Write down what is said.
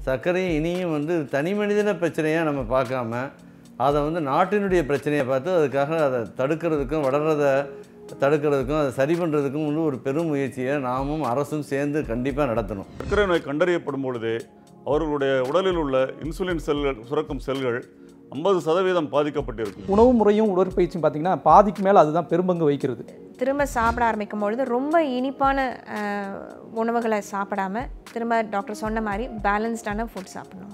சர்க்கரையும் இனியும் வந்து தனி மனிதன பிரச்சனையாக நம்ம பார்க்காம அதை வந்து நாட்டினுடைய பிரச்சனையை பார்த்து அதுக்காக அதை தடுக்கிறதுக்கும் வளர்கிறத தடுக்கிறதுக்கும் அதை சரி பண்ணுறதுக்கும் வந்து ஒரு பெரும் முயற்சியை நாமும் அரசும் சேர்ந்து கண்டிப்பாக நடத்தணும் சர்க்கரை நோய் கண்டறியப்படும் பொழுது அவர்களுடைய உடலில் உள்ள இன்சுலின் செல்கள் சுரக்கும் செல்கள் ஐம்பது சதவீதம் பாதிக்கப்பட்டிருக்கும் உணவு முறையும் உடற்பயிற்சியும் பார்த்தீங்கன்னா பாதிக்கு மேலே அதுதான் பெரும்பங்கு வகிக்கிறது திரும்ப சாப்பிட ஆரம்பிக்கும் பொழுது ரொம்ப இனிப்பான அஹ், உணவுகளை சாப்பிடாம திரும்ப டாக்டர் சொன்ன மாதிரி பேலன்ஸ்டான ஃபுட் சாப்பிடணும்